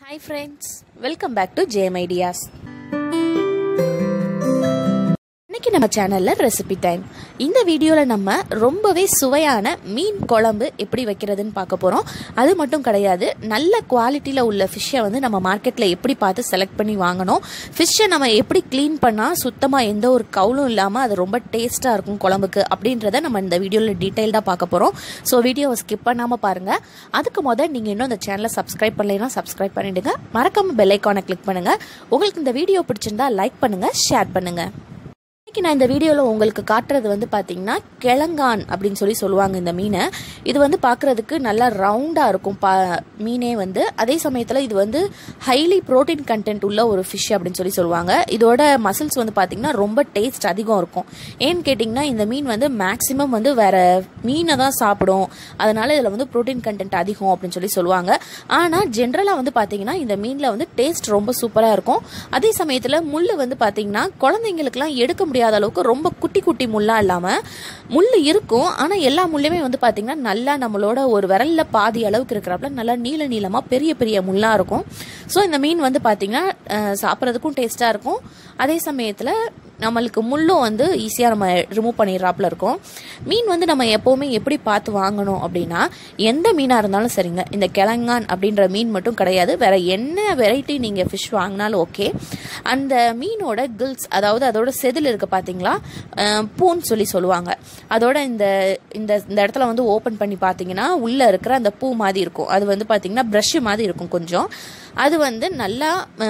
hi friends welcome back to JM ideas இன்னைக்கு நம்ம சேனல்ல ரெசிபி டைம் இந்த வீடியோவில் நம்ம ரொம்பவே சுவையான மீன் குழம்பு எப்படி வைக்கிறதுன்னு பார்க்க போகிறோம் அது மட்டும் கிடையாது நல்ல குவாலிட்டியில் உள்ள ஃபிஷ்ஷை வந்து நம்ம மார்க்கெட்டில் எப்படி பார்த்து செலக்ட் பண்ணி வாங்கணும் ஃபிஷ்ஷை நம்ம எப்படி க்ளீன் பண்ணால் சுத்தமாக எந்த ஒரு கவுலும் இல்லாமல் அது ரொம்ப டேஸ்ட்டாக இருக்கும் குழம்புக்கு அப்படின்றத நம்ம இந்த வீடியோவில் டீட்டெயில்டாக பார்க்க போகிறோம் ஸோ வீடியோவை ஸ்கிப் பண்ணாமல் பாருங்கள் அதுக்கு முதல் நீங்கள் இன்னும் இந்த சேனலை சப்ஸ்கிரைப் பண்ணலைன்னா சப்ஸ்கிரைப் பண்ணிடுங்க மறக்காமல் பெல் ஐக்கானை கிளிக் பண்ணுங்கள் உங்களுக்கு இந்த வீடியோ பிடிச்சிருந்தா லைக் பண்ணுங்கள் ஷேர் பண்ணுங்கள் இன்னைக்கு நான் இந்த வீடியோவில் உங்களுக்கு காட்டுறது வந்து பார்த்தீங்கன்னா கிழங்கான் அப்படின்னு சொல்லி சொல்லுவாங்க இந்த மீனை இது வந்து பார்க்குறதுக்கு நல்லா ரவுண்டாக இருக்கும் பா மீனே வந்து அதே சமயத்தில் இது வந்து ஹைலி ப்ரோட்டீன் கண்டென்ட் உள்ள ஒரு ஃபிஷ் அப்படின்னு சொல்லி சொல்லுவாங்க இதோட மசில்ஸ் வந்து பார்த்தீங்கன்னா ரொம்ப டேஸ்ட் அதிகம் இருக்கும் ஏன்னு கேட்டிங்கன்னா இந்த மீன் வந்து மேக்ஸிமம் வந்து வேற மீனை தான் சாப்பிடும் அதனால இதில் வந்து ப்ரோட்டீன் கண்டென்ட் அதிகம் அப்படின்னு சொல்லி சொல்லுவாங்க ஆனால் ஜென்ரலாக வந்து பார்த்தீங்கன்னா இந்த மீனில் வந்து டேஸ்ட் ரொம்ப சூப்பராக இருக்கும் அதே சமயத்தில் முள் வந்து பார்த்தீங்கன்னா குழந்தைங்களுக்குலாம் எடுக்க முடியாத அளவுக்கு ரொம்ப குட்டி குட்டி முள்ளா இல்லாமல் முள் இருக்கும் ஆனால் எல்லா முள்ளுமே வந்து பார்த்தீங்கன்னா நல்லா நம்மளோட ஒரு விரல்ல பாதி அளவுக்கு இருக்கிறப்பல நல்லா நீள நீளமாக பெரிய பெரிய முள்ளாக இருக்கும் ஸோ இந்த மீன் வந்து பார்த்தீங்கன்னா அஹ், சாப்பிட்றதுக்கும் டேஸ்ட்டாக இருக்கும் அதே சமயத்தில் நம்மளுக்கு முள்ளும் வந்து ஈஸியாக நம்ம ரிமூவ் பண்ணிடுறாப்புல இருக்கும் மீன் வந்து நம்ம எப்போவுமே எப்படி பார்த்து வாங்கணும் அப்படின்னா எந்த மீனாக இருந்தாலும் சரிங்க இந்த கிழங்கான் அப்படின்ற மீன் மட்டும் கிடையாது வேற என்ன வெரைட்டி நீங்கள் ஃபிஷ் வாங்கினாலும் ஓகே அந்த மீனோட கில்ஸ் அதாவது அதோட செதில் இருக்கு பார்த்தீங்களா அஹ், பூன்னு சொல்லி சொல்லுவாங்க அதோட இந்த இந்த இந்த இடத்துல வந்து ஓப்பன் பண்ணி பார்த்தீங்கன்னா உள்ளே இருக்கிற அந்த பூ மாதிரி இருக்கும் அது வந்து பார்த்தீங்கன்னா ப்ரஷ் மாதிரி இருக்கும் கொஞ்சம் அது வந்து நல்லா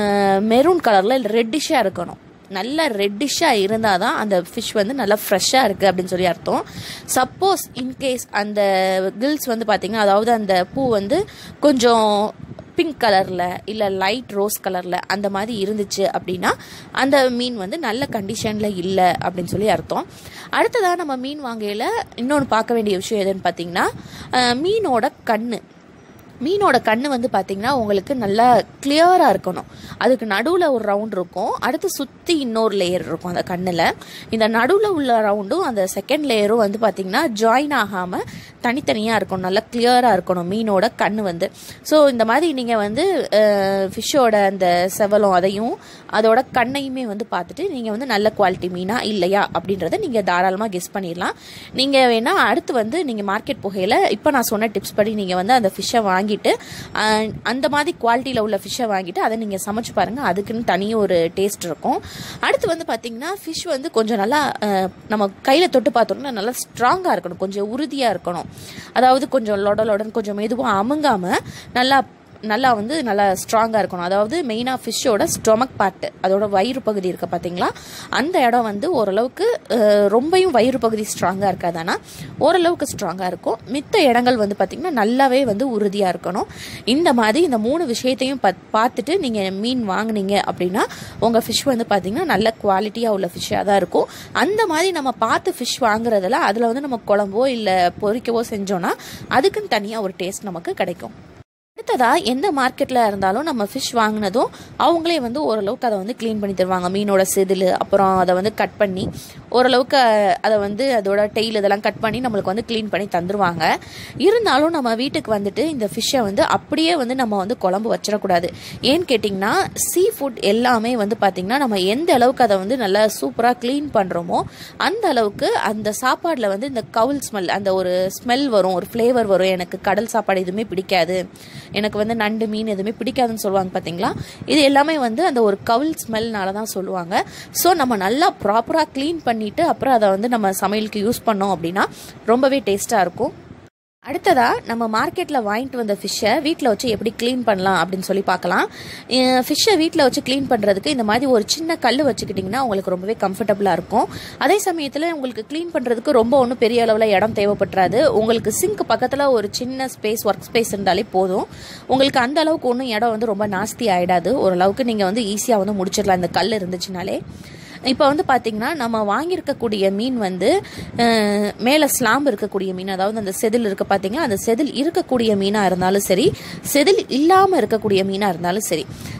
மெரூன் கலரில் ரெட்டிஷாக இருக்கணும் நல்ல ரெட்டிஷாக இருந்தால் தான் அந்த ஃபிஷ் வந்து நல்லா ஃப்ரெஷ்ஷாக இருக்குது அப்படின்னு சொல்லி அர்த்தம் சப்போஸ் இன்கேஸ் அந்த கில்ஸ் வந்து பார்த்திங்கன்னா அதாவது அந்த பூ வந்து கொஞ்சம் பிங்க் கலரில் இல்லை லைட் ரோஸ் கலரில் அந்த மாதிரி இருந்துச்சு அப்படின்னா அந்த மீன் வந்து நல்ல கண்டிஷனில் இல்லை அப்படின்னு சொல்லி அர்த்தம் அடுத்ததாக நம்ம மீன் வாங்கையில் இன்னொன்று பார்க்க வேண்டிய விஷயம் எதுன்னு பார்த்தீங்கன்னா அஹ், மீனோட கண்ணு மீனோட கண்ணு வந்து பார்த்தீங்கன்னா உங்களுக்கு நல்லா கிளியராக இருக்கணும் அதுக்கு நடுவில் ஒரு ரவுண்ட் இருக்கும் அடுத்து சுற்றி இன்னொரு லேயர் இருக்கும் அந்த கண்ணில் இந்த நடுவில் உள்ள ரவுண்டும் அந்த செகண்ட் லேயரும் வந்து பார்த்தீங்கன்னா ஜாயின் ஆகாமல் தனித்தனியாக இருக்கணும் நல்லா கிளியராக இருக்கணும் மீனோட கண்ணு வந்து ஸோ இந்த மாதிரி நீங்கள் வந்து ஃபிஷ்ஷோட அந்த செவலம் அதையும் அதோட கண்ணையுமே வந்து பார்த்துட்டு நீங்கள் வந்து நல்ல குவாலிட்டி மீனா இல்லையா அப்படின்றத நீங்கள் தாராளமாக கெஸ் பண்ணிடலாம் நீங்கள் வேணால் அடுத்து வந்து நீங்கள் மார்க்கெட் போகையில் இப்போ நான் சொன்ன டிப்ஸ் படி நீங்கள் வந்து அந்த ஃபிஷ்ஷை வாங்கிட்டு அஹ், அந்த மாதிரி குவாலிட்டியில் உள்ள ஃபிஷ்ஷை வாங்கிட்டு அதை நீங்கள் சமைச்சு பாருங்கள் அதுக்குன்னு தனி ஒரு டேஸ்ட் இருக்கும் அடுத்து வந்து பார்த்தீங்கன்னா ஃபிஷ் வந்து கொஞ்சம் நல்லா அஹ், நம்ம கையில் தொட்டு பார்த்தோம்னா நல்லா ஸ்ட்ராங்காக இருக்கணும் கொஞ்சம் உறுதியாக இருக்கணும் அதாவது கொஞ்சம் லொட லொடன்னு கொஞ்சம் மெதுவாக அமுங்காமல் நல்லா நல்லா வந்து நல்லா ஸ்ட்ராங்காக இருக்கணும் அதாவது மெயினாக ஃபிஷ்ஷோட ஸ்டொமக் பார்ட்டு அதோட வயிறு பகுதி இருக்க பார்த்தீங்களா அந்த இடம் வந்து ஓரளவுக்கு அஹ், ரொம்பையும் வயிறு பகுதி ஸ்ட்ராங்காக இருக்காது ஆனால் ஓரளவுக்கு ஸ்ட்ராங்காக இருக்கும் மித்த இடங்கள் வந்து பார்த்திங்கன்னா நல்லாவே வந்து உறுதியாக இருக்கணும் இந்த மாதிரி இந்த மூணு விஷயத்தையும் பத் பார்த்துட்டு நீங்கள் மீன் வாங்குனீங்க அப்படின்னா உங்கள் ஃபிஷ் வந்து பார்த்திங்கன்னா நல்ல குவாலிட்டியாக உள்ள ஃபிஷ்ஷாக தான் இருக்கும் அந்த மாதிரி நம்ம பார்த்து ஃபிஷ் வாங்குறதுல அதில் வந்து நம்ம குழம்போ இல்லை பொரிக்கவோ செஞ்சோன்னா அதுக்குன்னு தனியாக ஒரு டேஸ்ட் நமக்கு கிடைக்கும் அடுத்ததா எந்த மார்க்கெட்டில் இருந்தாலும் நம்ம ஃபிஷ் வாங்கினதும் அவங்களே வந்து ஓரளவுக்கு அதை வந்து க்ளீன் பண்ணி தருவாங்க மீனோட செதில் அப்புறம் அதை வந்து கட் பண்ணி ஓரளவுக்கு அதை வந்து அதோட டெய்ல் இதெல்லாம் கட் பண்ணி நம்மளுக்கு வந்து க்ளீன் பண்ணி தந்துருவாங்க இருந்தாலும் நம்ம வீட்டுக்கு வந்துட்டு இந்த ஃபிஷ்ஷை வந்து அப்படியே வந்து நம்ம வந்து குழம்பு வச்சிடக்கூடாது ஏன்னு கேட்டிங்கன்னா சீ ஃபுட் எல்லாமே வந்து பார்த்திங்கன்னா நம்ம எந்த அளவுக்கு அதை வந்து நல்லா சூப்பராக க்ளீன் பண்ணுறோமோ அந்த அளவுக்கு அந்த சாப்பாடில் வந்து இந்த கவுல் ஸ்மெல் அந்த ஒரு ஸ்மெல் வரும் ஒரு ஃப்ளேவர் வரும் எனக்கு கடல் சாப்பாடு எதுவுமே பிடிக்காது எனக்கு வந்து நண்டு மீன் எதுவுமே பிடிக்காதுன்னு சொல்லுவாங்க பார்த்தீங்களா இது எல்லாமே வந்து அந்த ஒரு கவுல் ஸ்மெல்னால தான் சொல்லுவாங்க ஸோ நம்ம நல்லா ப்ராப்பராக க்ளீன் பண்ணிவிட்டு அப்புறம் அதை வந்து நம்ம சமையலுக்கு யூஸ் பண்ணோம் அப்படின்னா ரொம்பவே டேஸ்ட்டாக இருக்கும் அடுத்ததா நம்ம மார்க்கெட்டில் வாங்கிட்டு வந்த ஃபிஷ்ஷை வீட்டில் வச்சு எப்படி க்ளீன் பண்ணலாம் அப்படின்னு சொல்லி பார்க்கலாம் ஃபிஷ்ஷை வீட்டில் வச்சு க்ளீன் பண்ணுறதுக்கு இந்த மாதிரி ஒரு சின்ன கல் வச்சுக்கிட்டிங்கன்னா உங்களுக்கு ரொம்பவே கம்ஃபர்டபுளாக இருக்கும் அதே சமயத்தில் உங்களுக்கு க்ளீன் பண்ணுறதுக்கு ரொம்ப ஒன்றும் பெரிய அளவில் இடம் தேவைப்பட்டுறாது உங்களுக்கு சிங்க் பக்கத்தில் ஒரு சின்ன ஸ்பேஸ் ஒர்க் ஸ்பேஸ் இருந்தாலே போதும் உங்களுக்கு அந்த அளவுக்கு ஒன்றும் இடம் வந்து ரொம்ப நாஸ்தி ஆகிடாது ஓரளவுக்கு நீங்கள் வந்து ஈஸியாக வந்து முடிச்சிடலாம் இந்த கல் இருந்துச்சுனாலே இப்போ வந்து பார்த்தீங்கன்னா நம்ம வாங்கியிருக்கக்கூடிய மீன் வந்து அஹ், மேலே ஸ்லாம்பு இருக்கக்கூடிய மீன் அதாவது அந்த செதில் இருக்க பார்த்தீங்களா அந்த செதில் இருக்கக்கூடிய மீனாக இருந்தாலும் சரி செதில் இல்லாமல் இருக்கக்கூடிய மீனாக இருந்தாலும் சரி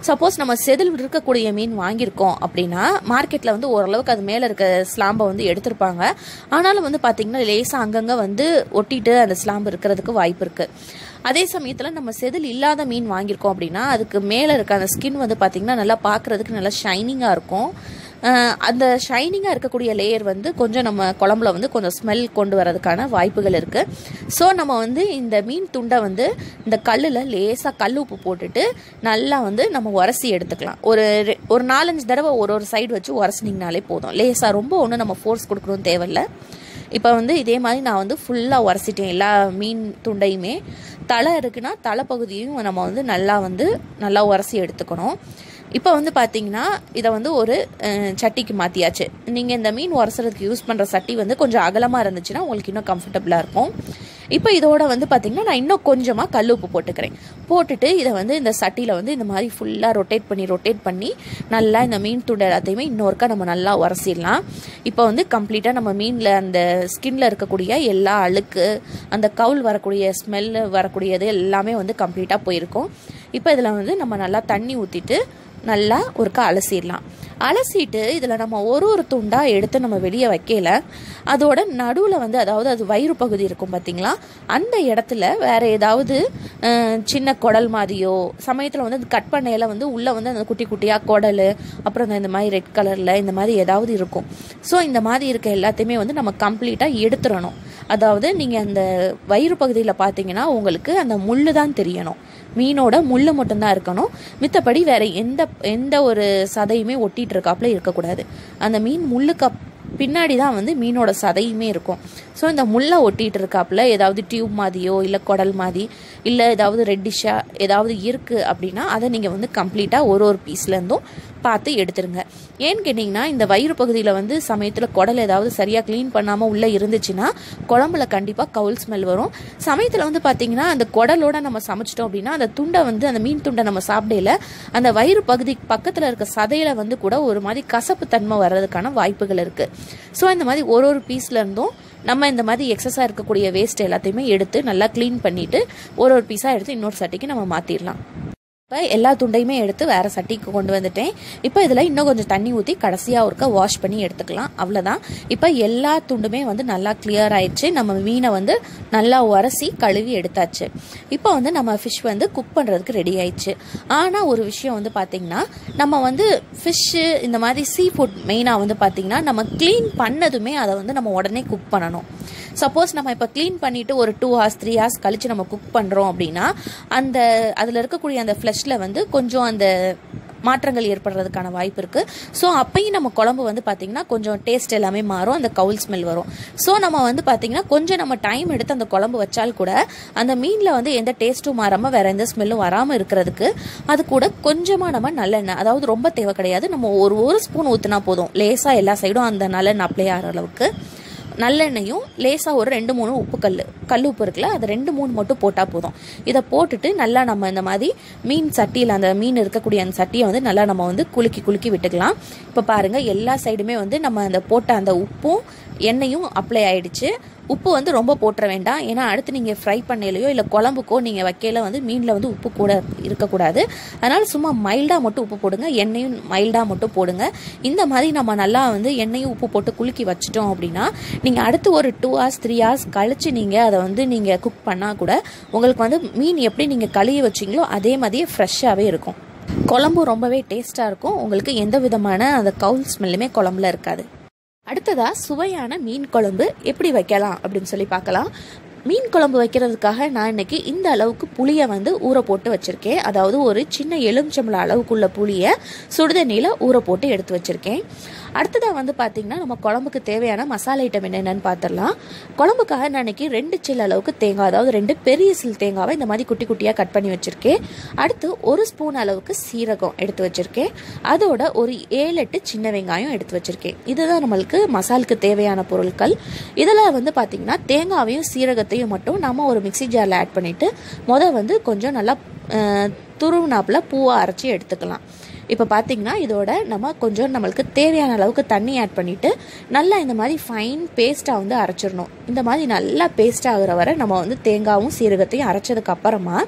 சப்போஸ் நம்ம செதில் இருக்கக்கூடிய மீன் வாங்கியிருக்கோம் அப்படின்னா மார்க்கெட்டில் வந்து ஓரளவுக்கு அது மேலே இருக்க ஸ்லாம்பை வந்து எடுத்திருப்பாங்க ஆனாலும் வந்து பார்த்திங்கன்னா லேசாக அங்கங்கே வந்து ஒட்டிட்டு அந்த ஸ்லாம்பு இருக்கிறதுக்கு வாய்ப்பு இருக்குது அதே சமயத்தில் நம்ம செதில் இல்லாத மீன் வாங்கியிருக்கோம் அப்படின்னா அதுக்கு மேலே இருக்க அந்த ஸ்கின் வந்து பார்த்திங்கன்னா நல்லா பார்க்குறதுக்கு நல்லா ஷைனிங்காக இருக்கும் அஹ் அந்த ஷைனிங்காக இருக்கக்கூடிய லேயர் வந்து கொஞ்சம் நம்ம குழம்புல வந்து கொஞ்சம் ஸ்மெல் கொண்டு வரதுக்கான வாய்ப்புகள் இருக்குது ஸோ நம்ம வந்து இந்த மீன் துண்டை வந்து இந்த கல்லில் லேசாக கல் உப்பு போட்டுட்டு நல்லா வந்து நம்ம உரசி எடுத்துக்கலாம் ஒரு ரெ- ஒரு நாலஞ்சு தடவை ஒரு ஒரு சைடு வச்சு உரசினீங்கனாலே போதும் லேசாக ரொம்ப ஒன்றும் நம்ம ஃபோர்ஸ் கொடுக்கணும் தேவையில்லை இப்போ வந்து இதே மாதிரி நான் வந்து ஃபுல்லாக உரசிட்டேன் எல்லா மீன் துண்டையுமே தலை இருக்குன்னா தலைப்பகுதியும் நம்ம வந்து நல்லா வந்து நல்லா உரசி எடுத்துக்கணும் இப்போ வந்து பார்த்தீங்கன்னா இதை வந்து ஒரு அஹ், சட்டிக்கு மாற்றியாச்சு நீங்கள் இந்த மீன் உரசுறதுக்கு யூஸ் பண்ணுற சட்டி வந்து கொஞ்சம் அகலமாக இருந்துச்சுன்னா உங்களுக்கு இன்னும் கம்ஃபர்டபுளாக இருக்கும் இப்போ இதோட வந்து பார்த்தீங்கன்னா நான் இன்னும் கொஞ்சமாக கல் உப்பு போட்டுக்கிறேன் போட்டுட்டு இதை வந்து இந்த சட்டியில் வந்து இந்த மாதிரி ஃபுல்லாக ரொட்டேட் பண்ணி ரொட்டேட் பண்ணி நல்லா இந்த மீன் துண்டு எல்லாத்தையுமே இன்னொருக்கா நம்ம நல்லா உரசிடலாம் இப்போ வந்து கம்ப்ளீட்டாக நம்ம மீனில் அந்த ஸ்கின்ல இருக்கக்கூடிய எல்லா அழுக்கு அந்த கவுல் வரக்கூடிய ஸ்மெல்லு வரக்கூடியது எல்லாமே வந்து கம்ப்ளீட்டாக போயிருக்கும் இப்போ இதில் வந்து நம்ம நல்லா தண்ணி ஊற்றிட்டு நல்லா ஒருக்கா அலசிடலாம் அலசிட்டு இதில் நம்ம ஒரு ஒரு துண்டாக எடுத்து நம்ம வெளியே வைக்கல அதோட நடுவில் வந்து அதாவது அது வயிறு பகுதி இருக்கும் பார்த்தீங்களா அந்த இடத்துல வேற ஏதாவது அஹ், சின்ன குடல் மாதிரியோ சமயத்தில் வந்து அது கட் பண்ணையில வந்து உள்ளே வந்து அந்த குட்டி குட்டியாக குடல் அப்புறம் இந்த- இந்த மாதிரி ரெட் கலரில் இந்த மாதிரி ஏதாவது இருக்கும் ஸோ இந்த மாதிரி இருக்க எல்லாத்தையுமே வந்து நம்ம கம்ப்ளீட்டாக எடுத்துடணும் அதாவது நீங்கள் அந்த வயிறு பகுதியில் பார்த்தீங்கன்னா உங்களுக்கு அந்த முள்ளு தான் தெரியணும் மீனோட முள்ளு மட்டும்தான் இருக்கணும் மித்தபடி வேற எந்த எந்த ஒரு சதையுமே ஒட்டிட்டு இருக்காப்புல இருக்கக்கூடாது அந்த மீன் முள்ளுக்கு அப்- பின்னாடி தான் வந்து மீனோட சதையுமே இருக்கும் ஸோ இந்த முள்ளை ஒட்டிட்டு இருக்காப்புல ஏதாவது டியூப் மாதிரியோ இல்லை குடல் மாதிரி இல்லை ஏதாவது ரெட்டிஷாக ஏதாவது இருக்குது அப்படின்னா அதை நீங்கள் வந்து கம்ப்ளீட்டாக ஒரு ஒரு பீஸ்லேருந்தும் பார்த்து எடுத்துருங்க ஏன்னு கேட்டிங்கன்னா இந்த வயிறு பகுதியில் வந்து சமயத்தில் குடல் ஏதாவது சரியாக க்ளீன் பண்ணாமல் உள்ளே இருந்துச்சுன்னா குழம்புல கண்டிப்பாக கவுல் ஸ்மெல் வரும் சமயத்தில் வந்து பார்த்தீங்கன்னா அந்த குடலோட நம்ம சமைச்சிட்டோம் அப்படின்னா அந்த துண்டை வந்து அந்த மீன் துண்டை நம்ம சாப்பிடையில அந்த வயிறு பகுதி பக்கத்தில் இருக்க சதையில வந்து கூட ஒரு மாதிரி கசப்பு தன்மை வர்றதுக்கான வாய்ப்புகள் இருக்குது ஸோ இந்த மாதிரி ஒரு ஒரு பீஸ்ல இருந்தும் நம்ம இந்த மாதிரி எக்ஸஸாக இருக்கக்கூடிய வேஸ்ட் எல்லாத்தையுமே எடுத்து நல்லா க்ளீன் பண்ணிட்டு ஒரு ஒரு பீஸாக எடுத்து இன்னொரு சட்டிக்கு நம்ம மாற்றிடலாம் இப்போ எல்லா துண்டையுமே எடுத்து வேற சட்டிக்கு கொண்டு வந்துட்டேன் இப்போ இதில் இன்னும் கொஞ்சம் தண்ணி ஊற்றி கடைசியாக ஒருக்க வாஷ் பண்ணி எடுத்துக்கலாம் அவ்வளோதான் இப்போ எல்லா துண்டுமே வந்து நல்லா கிளியர் ஆயிடுச்சு நம்ம மீனை வந்து நல்லா உரசி கழுவி எடுத்தாச்சு இப்போ வந்து நம்ம ஃபிஷ் வந்து குக் பண்ணுறதுக்கு ரெடி ஆயிடுச்சு ஆனால் ஒரு விஷயம் வந்து பார்த்திங்கன்னா நம்ம வந்து ஃபிஷ்ஷு இந்த மாதிரி சீ ஃபுட் மெயினாக வந்து பார்த்திங்கன்னா நம்ம க்ளீன் பண்ணதுமே அதை வந்து நம்ம உடனே குக் பண்ணணும் சப்போஸ் நம்ம இப்போ க்ளீன் பண்ணிட்டு ஒரு டூ ஹார்ஸ் த்ரீ ஹார்ஸ் கழிச்சு நம்ம குக் பண்ணுறோம் அப்படின்னா அந்த அதில் இருக்கக்கூடிய அந்த ஃப்ளஷில் வந்து கொஞ்சம் அந்த மாற்றங்கள் ஏற்படுறதுக்கான வாய்ப்பு இருக்குது ஸோ அப்பயும் நம்ம குழம்பு வந்து பார்த்திங்கன்னா கொஞ்சம் டேஸ்ட் எல்லாமே மாறும் அந்த கவுல் ஸ்மெல் வரும் ஸோ நம்ம வந்து பார்த்திங்கன்னா கொஞ்சம் நம்ம டைம் எடுத்து அந்த குழம்பு வச்சால் கூட அந்த மீனில் வந்து எந்த டேஸ்ட்டும் மாறாமல் வேற எந்த ஸ்மெல்லும் வராமல் இருக்கிறதுக்கு அது கூட கொஞ்சமாக நம்ம நல்லெண்ணெய் அதாவது ரொம்ப தேவை கிடையாது நம்ம ஒரு ஒரு ஸ்பூன் ஊற்றினா போதும் லேசாக எல்லா சைடும் அந்த நல்லெண்ணெய் அப்ளை ஆகிற அளவுக்கு நல்லெண்ணெயும் லேசாக ஒரு ரெண்டு மூணு உப்பு கல் கல் உப்பு இருக்குல்ல அது ரெண்டு மூணு மட்டும் போட்டால் போதும் இதை போட்டுட்டு நல்லா நம்ம இந்த மாதிரி மீன் சட்டியில் அந்த மீன் இருக்கக்கூடிய அந்த சட்டியை வந்து நல்லா நம்ம வந்து குலுக்கி குலுக்கி விட்டுக்கலாம் இப்போ பாருங்கள் எல்லா சைடுமே வந்து நம்ம அந்த போட்ட அந்த உப்பும் எண்ணெயும் அப்ளை ஆயிடுச்சு உப்பு வந்து ரொம்ப போட்டுற வேண்டாம் ஏன்னா அடுத்து நீங்கள் ஃப்ரை பண்ணலையோ இல்லை குழம்புக்கோ நீங்கள் வைக்கையில வந்து மீனில் வந்து உப்பு கூட இருக்கக்கூடாது அதனால் சும்மா மைல்டாக மட்டும் உப்பு போடுங்க எண்ணெயும் மைல்டாக மட்டும் போடுங்க இந்த மாதிரி நம்ம நல்லா வந்து எண்ணெயும் உப்பு போட்டு குலுக்கி வச்சிட்டோம் அப்படின்னா நீங்கள் அடுத்து ஒரு டூ ஹவர்ஸ் த்ரீ ஹவர்ஸ் கழிச்சு நீங்கள் அதை வந்து நீங்கள் குக் பண்ணால் கூட உங்களுக்கு வந்து மீன் எப்படி நீங்கள் கழுவி வச்சிங்களோ அதே மாதிரியே ஃப்ரெஷ்ஷாகவே இருக்கும் குழம்பு ரொம்பவே டேஸ்ட்டாக இருக்கும் உங்களுக்கு எந்த விதமான அந்த கவுல் ஸ்மெல்லுமே குழம்புல இருக்காது அடுத்ததா சுவையான மீன் குழம்பு எப்படி வைக்கலாம் அப்படின்னு சொல்லி பார்க்கலாம் மீன் குழம்பு வைக்கிறதுக்காக நான் இன்னைக்கு இந்த அளவுக்கு புளியை வந்து ஊற போட்டு வச்சுருக்கேன் அதாவது ஒரு சின்ன எலுமிச்சம்பளம் அளவுக்குள்ள புளியை சுடுதண்ணியில் ஊற போட்டு எடுத்து வச்சுருக்கேன் அடுத்ததாக வந்து பார்த்திங்கன்னா நம்ம குழம்புக்கு தேவையான மசாலா ஐட்டம் என்னென்னு பார்த்துடலாம் குழம்புக்காக நான் இன்னைக்கு ரெண்டு சில் அளவுக்கு தேங்காய் அதாவது ரெண்டு பெரிய சில் தேங்காவை இந்த மாதிரி குட்டி குட்டியாக கட் பண்ணி வச்சுருக்கேன் அடுத்து ஒரு ஸ்பூன் அளவுக்கு சீரகம் எடுத்து வச்சுருக்கேன் அதோட ஒரு ஏழு எட்டு சின்ன வெங்காயம் எடுத்து வச்சுருக்கேன் இதுதான் நம்மளுக்கு மசாலுக்கு தேவையான பொருட்கள் இதில் வந்து பார்த்திங்கன்னா தேங்காவையும் சீரகத்தையும் மட்டும் நம்ம ஒரு மிக்ஸி ஜாரில் ஆட் பண்ணிவிட்டு முத வந்து கொஞ்சம் நல்லா அஹ், துருவினாப்பில் பூவாக அரைச்சி எடுத்துக்கலாம் இப்போ பார்த்தீங்கன்னா இதோட நம்ம கொஞ்சம் நம்மளுக்கு தேவையான அளவுக்கு தண்ணி ஆட் பண்ணிவிட்டு நல்லா இந்த மாதிரி ஃபைன் பேஸ்ட்டாக வந்து அரைச்சிடணும் இந்த மாதிரி நல்லா பேஸ்ட் ஆகுற வரை நம்ம வந்து தேங்காவும் சீரகத்தையும் அரைச்சதுக்கு அப்புறமா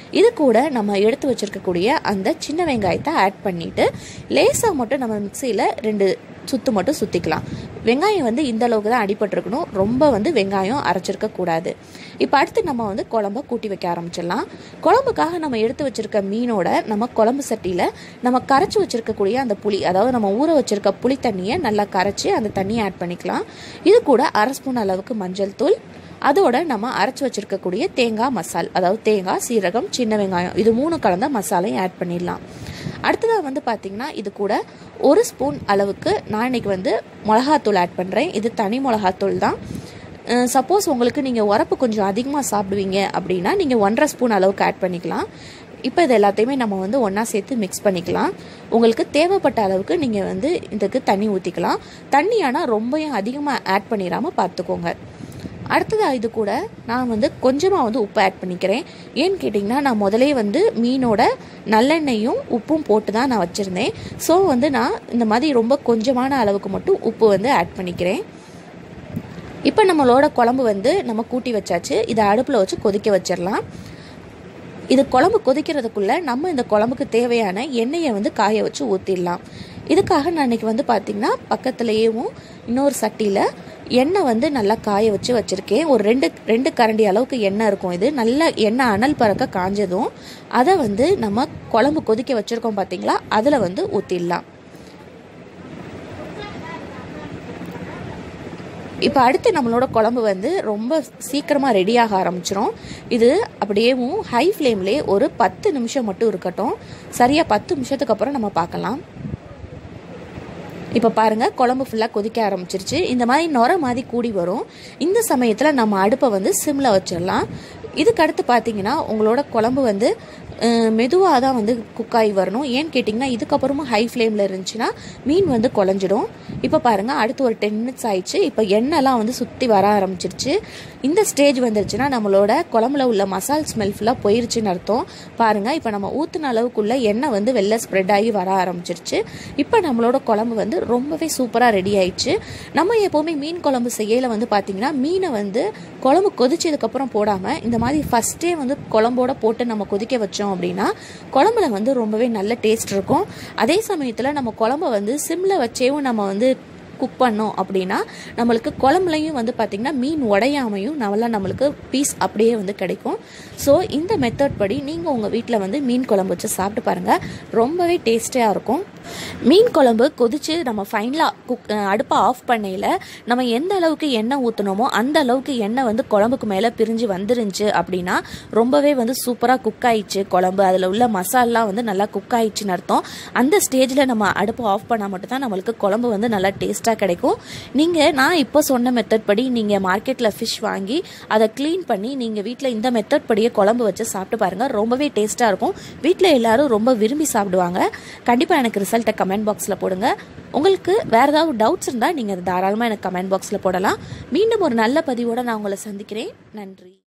இது கூட நம்ம எடுத்து வச்சுருக்கக்கூடிய அந்த சின்ன வெங்காயத்தை ஆட் பண்ணிவிட்டு லேசாக மட்டும் நம்ம மிக்சியில் ரெண்டு சுத்து மட்டும் சுற்றிக்கலாம் வெங்காயம் வந்து இந்த அளவுக்கு தான் அடிபட்டிருக்கணும் ரொம்ப வந்து வெங்காயம் அரைச்சிருக்க கூடாது இப்போ அடுத்து நம்ம வந்து குழம்ப கூட்டி வைக்க ஆரம்பிச்சிடலாம் குழம்புக்காக நம்ம எடுத்து வச்சிருக்க மீனோட நம்ம குழம்பு சட்டியில் நம்ம கரைச்சி வச்சிருக்கக்கூடிய அந்த புளி அதாவது நம்ம ஊற வச்சிருக்க புளி தண்ணியை நல்லா கரைச்சி அந்த தண்ணியை ஆட் பண்ணிக்கலாம் இது கூட அரை ஸ்பூன் அளவுக்கு மஞ்சள் தூள் அதோட நம்ம அரைச்சி வச்சிருக்கக்கூடிய தேங்காய் மசால் அதாவது தேங்காய் சீரகம் சின்ன வெங்காயம் இது மூணு கலந்த மசாலையும் ஆட் பண்ணிடலாம் அடுத்ததாக வந்து பார்த்திங்கன்னா இது கூட ஒரு ஸ்பூன் அளவுக்கு நான் இன்னைக்கு வந்து மிளகாத்தூள் ஆட் பண்ணுறேன் இது தனி மிளகாத்தூள் தான் சப்போஸ் உங்களுக்கு நீங்கள் உரப்பு கொஞ்சம் அதிகமாக சாப்பிடுவீங்க அப்படின்னா நீங்கள் ஒன்றரை ஸ்பூன் அளவுக்கு ஆட் பண்ணிக்கலாம் இப்போ இது எல்லாத்தையுமே நம்ம வந்து ஒன்றா சேர்த்து மிக்ஸ் பண்ணிக்கலாம் உங்களுக்கு தேவைப்பட்ட அளவுக்கு நீங்கள் வந்து இதுக்கு தண்ணி ஊற்றிக்கலாம் தண்ணி ஆனால் ரொம்பவும் அதிகமாக ஆட் பண்ணிடாமல் பார்த்துக்கோங்க அடுத்ததாக இது கூட நான் வந்து கொஞ்சமாக வந்து உப்பு ஆட் பண்ணிக்கிறேன் ஏன்னு கேட்டிங்கன்னா நான் முதலே வந்து மீனோட நல்லெண்ணெயும் உப்பும் போட்டு தான் நான் வச்சுருந்தேன் ஸோ வந்து நான் இந்த மாதிரி ரொம்ப கொஞ்சமான அளவுக்கு மட்டும் உப்பு வந்து ஆட் பண்ணிக்கிறேன் இப்போ நம்மளோட குழம்பு வந்து நம்ம கூட்டி வச்சாச்சு இதை அடுப்பில் வச்சு கொதிக்க வச்சிடலாம் இது குழம்பு கொதிக்கிறதுக்குள்ளே நம்ம இந்த குழம்புக்கு தேவையான எண்ணெயை வந்து காய வச்சு ஊற்றிடலாம் இதுக்காக நான் இன்றைக்கி வந்து பார்த்திங்கன்னா பக்கத்துலேயும் இன்னொரு சட்டியில் எண்ணெய் வந்து நல்லா காய வச்சு வச்சுருக்கேன் ஒரு ரெண்டு ரெண்டு கரண்டி அளவுக்கு எண்ணெய் இருக்கும் இது நல்லா எண்ணெய் அனல் பறக்க காஞ்சதும் அதை வந்து நம்ம குழம்பு கொதிக்க வச்சுருக்கோம் பார்த்தீங்களா அதில் வந்து ஊற்றிடலாம் இப்போ அடுத்து நம்மளோட குழம்பு வந்து ரொம்ப சீக்கிரமாக ரெடியாக ஆரம்பிச்சிரும் இது அப்படியேவும் ஹை ஃப்ளேம்லேயே ஒரு பத்து நிமிஷம் மட்டும் இருக்கட்டும் சரியாக பத்து நிமிஷத்துக்கு அப்புறம் நம்ம பார்க்கலாம் இப்போ பாருங்கள் குழம்பு ஃபுல்லாக கொதிக்க ஆரம்பிச்சிருச்சு இந்த மாதிரி நுர மாதிரி கூடி வரும் இந்த சமயத்தில் நம்ம அடுப்பை வந்து சிம்மில் வச்சிடலாம் இதுக்கு அடுத்து பார்த்தீங்கன்னா உங்களோட குழம்பு வந்து மெதுவாக தான் வந்து குக்காகி வரணும் ஏன்னு கேட்டிங்கன்னா இதுக்கப்புறமும் ஹை ஃப்ளேமில் இருந்துச்சுன்னா மீன் வந்து குழஞ்சிடும் இப்போ பாருங்கள் அடுத்து ஒரு டென் மினிட்ஸ் ஆயிடுச்சு இப்போ எண்ணெய்லாம் வந்து சுற்றி வர ஆரம்பிச்சிருச்சு இந்த ஸ்டேஜ் வந்துருச்சுன்னா நம்மளோட குழம்புல உள்ள மசால் ஸ்மெல் ஃபுல்லாக போயிருச்சுன்னு அர்த்தம் பாருங்கள் இப்போ நம்ம ஊற்றின அளவுக்குள்ள எண்ணெய் வந்து வெளில ஸ்ப்ரெட் ஆகி வர ஆரம்பிச்சிருச்சு இப்போ நம்மளோட குழம்பு வந்து ரொம்பவே சூப்பராக ரெடி ஆயிடுச்சு நம்ம எப்போவுமே மீன் குழம்பு செய்யல வந்து பார்த்திங்கன்னா மீனை வந்து குழம்பு கொதிச்சதுக்கப்புறம் போடாமல் இந்த மாதிரி ஃபஸ்ட்டே வந்து குழம்போட போட்டு நம்ம கொதிக்க வச்சோம் அப்படின்னா குழம்புல வந்து ரொம்பவே நல்ல டேஸ்ட் இருக்கும் அதே சமயத்தில் நம்ம குழம்ப வந்து சிம்மில் வச்சேவும் நம்ம வந்து குக் பண்ணோம் அப்படின்னா நம்மளுக்கு குழம்புலையும் வந்து பார்த்திங்கன்னா மீன் உடையாமையும் நல்லா நம்மளுக்கு பீஸ் அப்படியே வந்து கிடைக்கும் ஸோ இந்த மெத்தட் படி நீங்கள் உங்கள் வீட்டில் வந்து மீன் குழம்பு வச்சு சாப்பிட்டு பாருங்கள் ரொம்பவே டேஸ்டியாக இருக்கும் மீன் குழம்பு கொதித்து நம்ம ஃபைனலாக குக் அடுப்பை ஆஃப் பண்ணையில் நம்ம எந்த அளவுக்கு எண்ணெய் ஊற்றினோமோ அந்த அளவுக்கு எண்ணெய் வந்து குழம்புக்கு மேலே பிரிஞ்சு வந்துருந்துச்சு அப்படின்னா ரொம்பவே வந்து சூப்பராக குக் ஆயிடுச்சு குழம்பு அதில் உள்ள மசாலாம் வந்து நல்லா குக் ஆயிடுச்சுன்னு அர்த்தம் அந்த ஸ்டேஜில் நம்ம அடுப்பு ஆஃப் பண்ணால் மட்டும்தான் நம்மளுக்கு குழம்பு வந்து நல்லா டேஸ்ட்டாக கிடைக்கும் நீங்கள் நான் இப்போ சொன்ன மெத்தட் படி நீங்கள் மார்க்கெட்டில் ஃபிஷ் வாங்கி அதை க்ளீன் பண்ணி நீங்கள் வீட்டில் இந்த மெத்தட் படியே குழம்பு வச்சு சாப்பிட்டு பாருங்கள் ரொம்பவே டேஸ்ட்டாக இருக்கும் வீட்டில் எல்லாரும் ரொம்ப விரும்பி சாப்பிடுவாங்க கண்டிப்பாக எனக்கு ரிசல்ட்டை கமெண்ட் பாக்ஸில் போடுங்க உங்களுக்கு வேறு ஏதாவது டவுட்ஸ் இருந்தால் நீங்கள் தாராளமாக எனக்கு கமெண்ட் பாக்ஸில் போடலாம் மீண்டும் ஒரு நல்ல பதிவோடு நான் உங்களை சந்திக்கிறேன் நன்றி